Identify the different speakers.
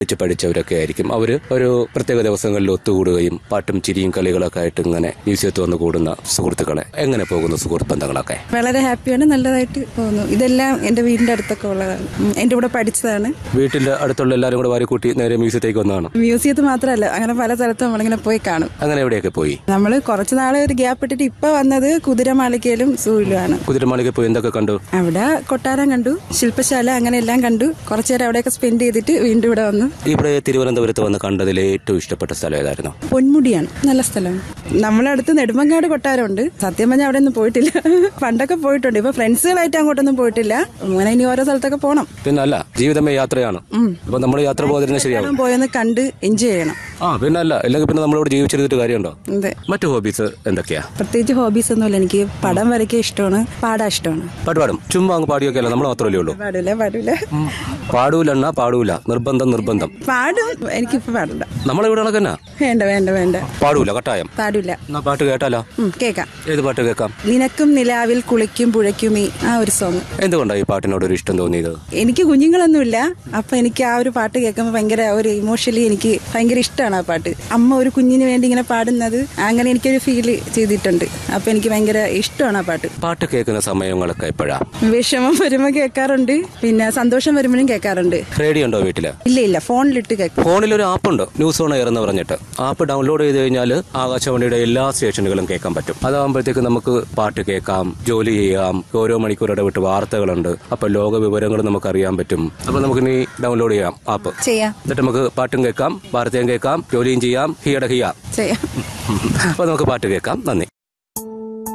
Speaker 1: വെച്ച് പഠിച്ചവരൊക്കെ ആയിരിക്കും അവര് ഒരു പ്രത്യേക ദിവസങ്ങളിൽ ഒത്തുകൂടുകയും പാട്ടും ചിരിയും കളികളൊക്കെ ആയിട്ട് ഇങ്ങനെ മ്യൂസിയത്തിൽ വന്ന് കൂടുന്ന സുഹൃത്തുക്കളെ എങ്ങനെ പോകുന്നു സുഹൃത്ത് ബന്ധങ്ങളൊക്കെ
Speaker 2: വളരെ ഹാപ്പിയാണ് നല്ലതായിട്ട് പോകുന്നു ഇതെല്ലാം എന്റെ വീടിന്റെ അടുത്തൊക്കെ ഉള്ളതാണ് ഉം, എന്റെ കൂടെ പഠിച്ചതാണ്
Speaker 1: വീട്ടിന്റെ അടുത്തുള്ള എല്ലാവരും കൂടെ വാരി കൂട്ടി നേരെ മ്യൂസിയത്തേക്ക് വന്നതാണ്
Speaker 2: മ്യൂസിയത്തിൽ മാത്രമല്ല അങ്ങനെ പല സ്ഥലത്തും നമ്മളിങ്ങനെ പോയി കാണും
Speaker 1: അങ്ങനെ എവിടെയൊക്കെ പോയി
Speaker 2: നമ്മൾ കുറച്ച് നാളെ ഒരു ഗ്യാപ്പ് ഇട്ടിട്ട് ഇപ്പൊ വന്നത് കുതിരമാളികയിലും സൂയിലുമാണ്
Speaker 1: കുതിരമാളിക പോയി എന്തൊക്കെ കണ്ടു
Speaker 2: അവിടെ കൊട്ടാരം കണ്ടു ശില്പശാല അങ്ങനെ എല്ലാം കണ്ടു കുറച്ചു നേരം അവിടെയൊക്കെ സ്പെൻഡ് ചെയ്തിട്ട് വീണ്ടും ഇവിടെ വന്നു
Speaker 1: ഇവിടെ തിരുവനന്തപുരത്ത് വന്ന് കണ്ടതിൽ ഏറ്റവും ഇഷ്ടപ്പെട്ട സ്ഥലം ഏതായിരുന്നു
Speaker 2: പൊന്മുടിയാണ് നല്ല സ്ഥലമാണ് നമ്മളടുത്ത് നെടുമങ്ങാട് കൊട്ടാരമുണ്ട് സത്യം പറഞ്ഞാൽ അവിടെ ഒന്നും പോയിട്ടില്ല പണ്ടൊക്കെ പോയിട്ടുണ്ട് ഇപ്പൊ ഫ്രണ്ട്സുകളായിട്ട് അങ്ങോട്ടൊന്നും പോയിട്ടില്ല അങ്ങനെ ഇനി ഓരോ സ്ഥലത്തൊക്കെ പോകണം
Speaker 1: പിന്നെ അല്ല ജീവിതമേ യാത്രയാണ് അപ്പൊ നമ്മൾ യാത്ര പോകാതിരുന്ന ശരിയാവും
Speaker 2: പോയൊന്ന് കണ്ട് എൻജോയ് ചെയ്യണം
Speaker 1: ആ പിന്നെ അല്ല അല്ലെങ്കിൽ പിന്നെ നമ്മളിവിടെ ജീവിച്ചിരുന്നിട്ട് കാര്യമുണ്ടോ
Speaker 2: അതെ
Speaker 1: മറ്റു ഹോബീസ് എന്തൊക്കെയാ
Speaker 2: പ്രത്യേകിച്ച് ഹോബീസ് ഒന്നുമില്ല എനിക്ക് പടം വരയ്ക്കാൻ ഇഷ്ടമാണ് പാടാൻ ഇഷ്ടമാണ്
Speaker 1: പാട്ട് പാടും ചുമ്മാ അങ്ങ് പാടിയൊക്കെ അല്ല നമ്മൾ മാത്രമല്ലേ ഉള്ളൂ
Speaker 2: പാടില്ല പാടില്ല
Speaker 1: പാടൂലെണ്ണ പാടൂല നിർബന്ധം നിർബന്ധം
Speaker 2: പാടും എനിക്കിപ്പോ പാടണ്ട
Speaker 1: നമ്മളിവിടെ കണക്കന്നാ
Speaker 2: വേണ്ട വേണ്ട വേണ്ട
Speaker 1: പാടൂല കട്ടായം
Speaker 2: പാടില്ല
Speaker 1: എന്നാ പാട്ട് കേട്ടാലോ
Speaker 2: ഉം, കേക്കാം
Speaker 1: ഏത് പാട്ട് കേൾക്കാം
Speaker 2: നിനക്കും നിലാവിൽ കുളിക്കും പുഴയ്ക്കുമീ ആ ഒരു സോങ്
Speaker 1: എന്തുകൊണ്ടാണ് ഈ പാട്ടിനോട് ഒരു ഇഷ്ടം തോന്നിയത്
Speaker 2: എനിക്ക് കുഞ്ഞുങ്ങളൊന്നുമില്ല അപ്പൊ എനിക്ക് ആ ഒരു പാട്ട് കേൾക്കുമ്പോൾ ഭയങ്കര ഒരു ഇമോഷണലി എനിക്ക് ഭയങ്കര ഇഷ്ടമാണ് ആ പാട്ട് അമ്മ ഒരു കുഞ്ഞിന് വേണ്ടി ഇങ്ങനെ പാടുന്നത് അങ്ങനെ എനിക്കൊരു ഫീൽ ചെയ്തിട്ടുണ്ട് അപ്പൊ എനിക്ക് ഭയങ്കര ഇഷ്ടമാണ് ആ പാട്ട്
Speaker 1: പാട്ട് കേൾക്കുന്ന സമയങ്ങളൊക്കെ എപ്പോഴാ
Speaker 2: വിഷമം വരുമ്പോൾ കേൾക്കാറുണ്ട് പിന്നെ സന്തോഷം വരുമ്പോഴും കേൾക്കാറുണ്ട്
Speaker 1: റേഡിയോ ഉണ്ടോ വീട്ടില്
Speaker 2: ഇല്ല ഇല്ല ഫോണിലിട്ട് കേൾക്കും
Speaker 1: ഫോണിൽ ഒരു ആപ്പ് ഉണ്ട് ന്യൂസ് ഓൺ എയർ എന്ന് പറഞ്ഞിട്ട് ആപ്പ് ഡൗൺലോഡ് ചെയ്ത് കഴിഞ്ഞാൽ ആകാശവാണിയുടെ എല്ലാ സ്റ്റേഷനുകളും കേൾക്കാൻ പറ്റും അതാകുമ്പോഴത്തേക്ക് നമുക്ക് പാട്ട് കേൾക്കാം ജോലി ചെയ്യാം ഓരോ മണിക്കൂർ ഇടവിട്ട് വാർത്തകളുണ്ട് അപ്പൊ ലോക വിവരങ്ങൾ നമുക്ക് അറിയാൻ പറ്റും അപ്പൊ നമുക്ക് ഇനി ഡൗൺലോഡ് ചെയ്യാം ആപ്പ്
Speaker 2: ചെയ്യാം
Speaker 1: എന്നിട്ട് നമുക്ക് പാട്ടും കേൾക്കാം വാർത്തയും കേൾക്കാം ജോലിയും ചെയ്യാം ഹിയട ഹിയ
Speaker 2: ചെയ്യാം
Speaker 1: അപ്പൊ നമുക്ക് പാട്ട് കേൾക്കാം നന്ദി